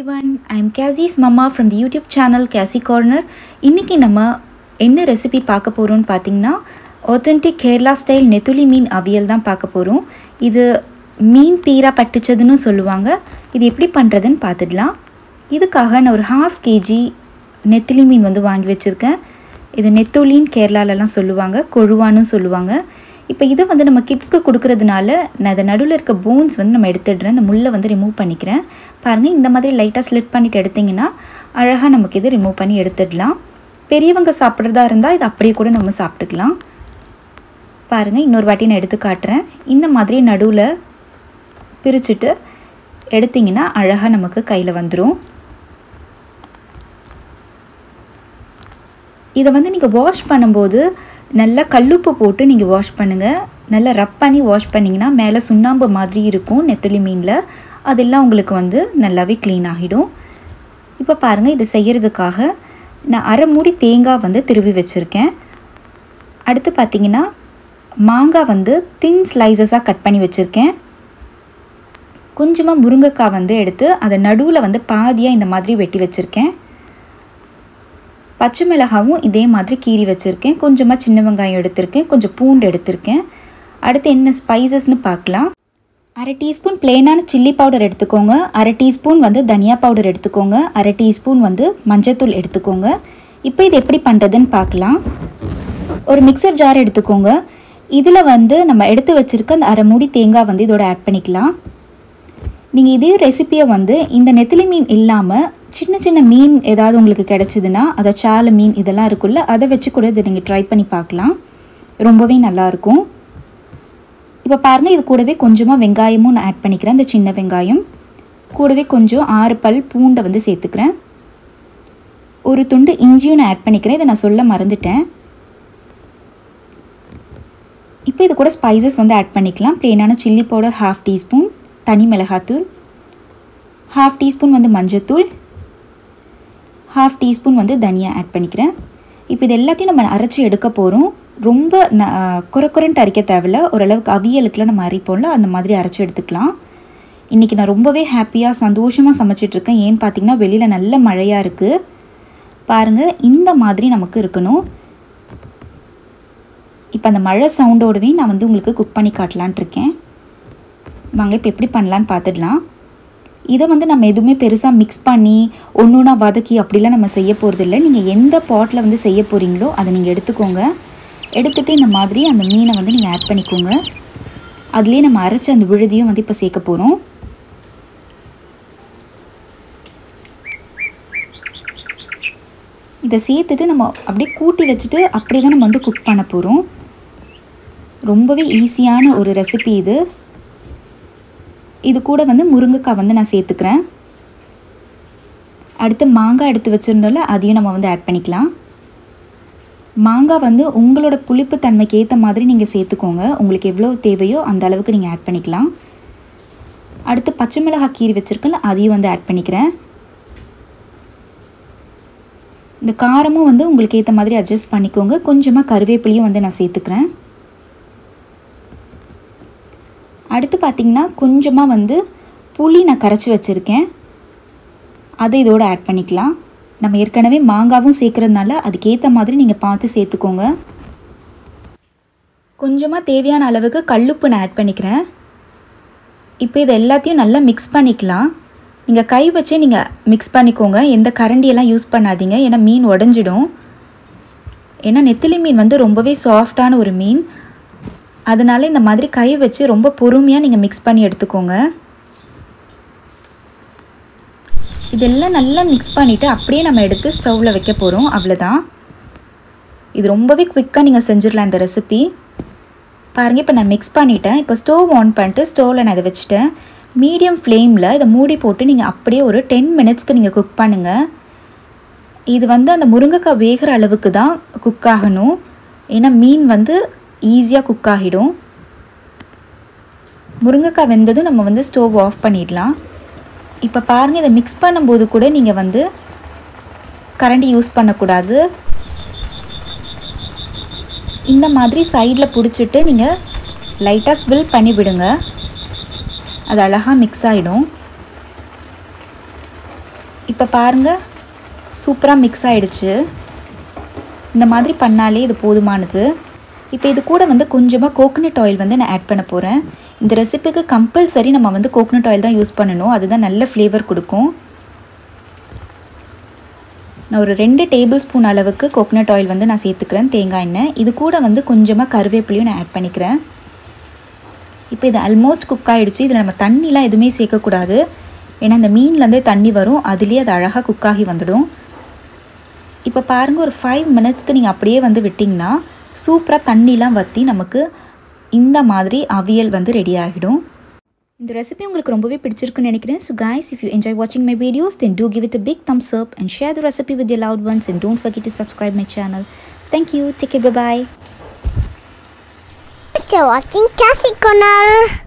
Everyone I am KC's mama from the YouTube channel KC corner இன்றைக்கி நம்ம என்ன recipe பார்க்க போகிறோம்னு பார்த்தீங்கன்னா ஒத்தென்டிக் கேரளா ஸ்டைல் நெத்துலி மீன் அவியல் தான் பார்க்க போகிறோம் இது மீன் பீரா பட்டுச்சதுன்னு சொல்லுவாங்க இது எப்படி பண்ணுறதுன்னு பார்த்துடலாம் இதுக்காக நான் ஒரு ஹாஃப் கேஜி நெத்திலி மீன் வந்து வாங்கி வச்சுருக்கேன் இது நெத்தொலின்னு கேரளாலலாம் சொல்லுவாங்க கொழுவான்னு சொல்லுவாங்க இப்போ இதை வந்து நம்ம கிட்ஸ்க்கு கொடுக்கறதுனால நான் அதை நடுவில் இருக்க போன்ஸ் வந்து நம்ம எடுத்துடுறேன் இந்த முள்ளை வந்து ரிமூவ் பண்ணிக்கிறேன் பாருங்கள் இந்த மாதிரி லைட்டாக ஸ்லிட் பண்ணிட்டு எடுத்திங்கன்னா அழகாக நமக்கு இதை ரிமூவ் பண்ணி எடுத்துடலாம் பெரியவங்க சாப்பிட்றதா இருந்தால் இது அப்படியே கூட நம்ம சாப்பிட்டுக்கலாம் பாருங்கள் இன்னொரு வாட்டி நான் எடுத்து காட்டுறேன் இந்த மாதிரி நடுவில் பிரிச்சுட்டு எடுத்திங்கன்னா அழகாக நமக்கு கையில் வந்துடும் இதை வந்து நீங்கள் வாஷ் பண்ணும்போது நல்லா கல்லுப்பு போட்டு நீங்கள் வாஷ் பண்ணுங்கள் நல்லா ரப் பண்ணி வாஷ் பண்ணிங்கன்னா மேலே சுண்ணாம்பு மாதிரி இருக்கும் நெத்தலி மீனில் அதெல்லாம் உங்களுக்கு வந்து நல்லாவே க்ளீன் ஆகிடும் இப்போ பாருங்கள் இது செய்கிறதுக்காக நான் அரை மூடி தேங்காய் வந்து திருவி வச்சுருக்கேன் அடுத்து பார்த்திங்கன்னா மாங்காய் வந்து தின் ஸ்லைசஸாக கட் பண்ணி வச்சுருக்கேன் கொஞ்சமாக முருங்கைக்காய் வந்து எடுத்து அதை நடுவில் வந்து பாதியாக இந்த மாதிரி வெட்டி வச்சுருக்கேன் பச்சை மிளகாவும் இதே மாதிரி கீறி வச்சுருக்கேன் கொஞ்சமாக சின்ன வெங்காயம் எடுத்திருக்கேன் கொஞ்சம் பூண்டு எடுத்திருக்கேன் அடுத்து என்ன ஸ்பைசஸ்னு பார்க்கலாம் அரை டீஸ்பூன் பிளெயினான சில்லி பவுடர் எடுத்துக்கோங்க அரை டீஸ்பூன் வந்து தனியா பவுடர் எடுத்துக்கோங்க அரை டீஸ்பூன் வந்து மஞ்சத்தூள் எடுத்துக்கோங்க இப்போ இது எப்படி பண்ணுறதுன்னு பார்க்கலாம் ஒரு மிக்சர் ஜார் எடுத்துக்கோங்க இதில் வந்து நம்ம எடுத்து வச்சுருக்க அந்த அரை மூடி தேங்காய் வந்து இதோட ஆட் பண்ணிக்கலாம் நீங்கள் இதே ரெசிப்பியை வந்து இந்த நெத்திலி மீன் இல்லாமல் சின்ன சின்ன மீன் ஏதாவது உங்களுக்கு கிடச்சிதுன்னா அதை சாலை மீன் இதெல்லாம் இருக்குல்ல அதை வச்சு கூட இதை நீங்கள் ட்ரை பண்ணி பார்க்கலாம் ரொம்பவே நல்லாயிருக்கும் இப்போ பாருங்கள் இது கூடவே கொஞ்சமாக வெங்காயமும் நான் ஆட் பண்ணிக்கிறேன் இந்த சின்ன வெங்காயம் கூடவே கொஞ்சம் ஆறு பல் பூண்டை வந்து சேர்த்துக்கிறேன் ஒரு துண்டு இஞ்சியும் நான் ஆட் பண்ணிக்கிறேன் இதை நான் சொல்ல மறந்துட்டேன் இப்போ இது கூட ஸ்பைசஸ் வந்து ஆட் பண்ணிக்கலாம் ப்ளெயினான சில்லி பவுடர் ஹாஃப் டீஸ்பூன் தனி மிளகாத்தூள் ஹாஃப் டீஸ்பூன் வந்து மஞ்சத்தூள் ஹாஃப் டீஸ்பூன் வந்து தனியா ஆட் பண்ணிக்கிறேன் இப்போ இது எல்லாத்தையும் நம்ம அரைச்சி எடுக்க போகிறோம் ரொம்ப ந குறை குறைன்ட்டு அரைக்க தேவையில்ல ஓரளவுக்கு அவியலுக்குலாம் நம்ம அரைப்போம்ல அந்த மாதிரி அரைச்சி எடுத்துக்கலாம் இன்றைக்கி நான் ரொம்பவே ஹாப்பியாக சந்தோஷமாக சமைச்சிட்ருக்கேன் ஏன்னு பார்த்தீங்கன்னா வெளியில் நல்ல மழையாக இருக்குது பாருங்கள் இந்த மாதிரி நமக்கு இருக்கணும் இப்போ அந்த மழை சவுண்டோடவே நான் வந்து உங்களுக்கு குக் பண்ணி காட்டலான்ட்டு இருக்கேன் வாங்க இப்போ எப்படி பண்ணலான்னு பார்த்துடலாம் இதை வந்து நம்ம எதுவுமே பெருசாக மிக்ஸ் பண்ணி ஒன்று ஒன்றா வதக்கி அப்படிலாம் நம்ம செய்ய போகிறதில்ல நீங்கள் எந்த பாட்டில் வந்து செய்ய போகிறீங்களோ அதை நீங்கள் எடுத்துக்கோங்க எடுத்துகிட்டு இந்த மாதிரி அந்த மீனை வந்து நீங்கள் ஆட் பண்ணிக்கோங்க அதுலேயே நம்ம அரைச்ச அந்த விழுதியும் வந்து இப்போ சேர்க்க போகிறோம் இதை சேர்த்துட்டு நம்ம அப்படியே கூட்டி வச்சுட்டு அப்படியே தான் நம்ம வந்து குக் பண்ண போகிறோம் ரொம்பவே ஈஸியான ஒரு ரெசிபி இது இது கூட வந்து முருங்கைக்காய் வந்து நான் சேர்த்துக்கிறேன் அடுத்து மாங்காய் எடுத்து வச்சுருந்தோம்ல அதையும் நம்ம வந்து ஆட் பண்ணிக்கலாம் மாங்காய் வந்து உங்களோட புளிப்பு தன்மைக்கு ஏற்ற மாதிரி நீங்கள் சேர்த்துக்கோங்க உங்களுக்கு எவ்வளோ தேவையோ அந்த அளவுக்கு நீங்கள் ஆட் பண்ணிக்கலாம் அடுத்து பச்சை மிளகாய் கீரி வச்சுருக்கல அதையும் வந்து ஆட் பண்ணிக்கிறேன் இந்த காரமும் வந்து உங்களுக்கு ஏற்ற மாதிரி அட்ஜஸ்ட் பண்ணிக்கோங்க கொஞ்சமாக கருவேப்பிலையும் வந்து நான் சேர்த்துக்கிறேன் அடுத்து பார்த்திங்கன்னா கொஞ்சமாக வந்து புளி நான் கரைச்சி வச்சுருக்கேன் அதை இதோடு ஆட் பண்ணிக்கலாம் நம்ம ஏற்கனவே மாங்காவும் சேர்க்குறதுனால அதுக்கேற்ற மாதிரி நீங்கள் பார்த்து சேர்த்துக்கோங்க கொஞ்சமாக தேவையான அளவுக்கு கல்லுப்பு நான் ஆட் பண்ணிக்கிறேன் இப்போ இது எல்லாத்தையும் நல்லா மிக்ஸ் பண்ணிக்கலாம் நீங்கள் கை வச்சே நீங்கள் மிக்ஸ் பண்ணிக்கோங்க எந்த கரண்டியெல்லாம் யூஸ் பண்ணாதீங்க ஏன்னா மீன் உடஞ்சிடும் ஏன்னா நெத்திலி மீன் வந்து ரொம்பவே சாஃப்டான ஒரு மீன் அதனால் இந்த மாதிரி கை வச்சு ரொம்ப பொறுமையாக நீங்கள் மிக்ஸ் பண்ணி எடுத்துக்கோங்க இதெல்லாம் நல்லா மிக்ஸ் பண்ணிவிட்டு அப்படியே நம்ம எடுத்து ஸ்டவ்வில் வைக்க போகிறோம் அவ்வளோதான் இது ரொம்பவே குவிக்காக நீங்கள் செஞ்சிடலாம் இந்த ரெசிபி பாருங்கள் இப்போ நான் மிக்ஸ் பண்ணிவிட்டேன் இப்போ ஸ்டவ் ஆன் பண்ணிட்டு ஸ்டவ்வில் நான் இதை வச்சுட்டேன் மீடியம் ஃப்ளேமில் இதை மூடி போட்டு நீங்கள் அப்படியே ஒரு டென் மினிட்ஸ்க்கு நீங்கள் குக் பண்ணுங்கள் இது வந்து அந்த முருங்கைக்காய் வேகிற அளவுக்கு தான் குக் ஆகணும் ஏன்னா மீன் வந்து ஈஸியாக குக் ஆகிடும் முருங்கைக்காய் வெந்ததும் நம்ம வந்து ஸ்டவ் ஆஃப் பண்ணிடலாம் இப்போ பாருங்கள் இதை மிக்ஸ் பண்ணும்போது கூட நீங்கள் வந்து கரண்டி யூஸ் பண்ணக்கூடாது இந்த மாதிரி சைடில் பிடிச்சிட்டு நீங்கள் லைட்டாக ஸ்வில் பண்ணி விடுங்க அது அழகாக மிக்ஸ் ஆகிடும் இப்போ பாருங்கள் சூப்பராக மிக்ஸ் ஆகிடுச்சு இந்த மாதிரி பண்ணாலே இது போதுமானது இப்போ இது கூட வந்து கொஞ்சமாக கோகனட் ஆயில் வந்து நான் ஆட் பண்ண போகிறேன் இந்த ரெசிபிக்கு கம்பல்சரி நம்ம வந்து கோகனட் ஆயில் தான் யூஸ் பண்ணணும் அதுதான் நல்ல ஃப்ளேவர் கொடுக்கும் நான் ஒரு ரெண்டு டேபிள் ஸ்பூன் அளவுக்கு கோகனட் ஆயில் வந்து நான் சேர்த்துக்கிறேன் தேங்காய் எண்ணெய் இது கூட வந்து கொஞ்சமாக கருவேப்பிலையும் நான் ஆட் பண்ணிக்கிறேன் இப்போ இது ஆல்மோஸ்ட் குக் ஆகிடுச்சு இதில் நம்ம தண்ணிலாம் எதுவுமே சேர்க்கக்கூடாது ஏன்னா இந்த மீன்லேருந்தே தண்ணி வரும் அதுலேயே அது அழகாக குக் ஆகி வந்துடும் இப்போ பாருங்கள் ஒரு ஃபைவ் மினிட்ஸ்க்கு நீங்கள் அப்படியே வந்து விட்டிங்கன்னா சூப்பராக தண்ணிலாம் வற்றி நமக்கு இந்த மாதிரி அவியல் வந்து ரெடி ஆகிடும் இந்த ரெசிபி உங்களுக்கு ரொம்பவே பிடிச்சிருக்குன்னு நினைக்கிறேன் so guys if you enjoy watching my videos then do give it a big thumbs up and share the recipe with your loved ones and don't forget to subscribe my channel thank you take care bye bye Thanks for watching Cassie Corner.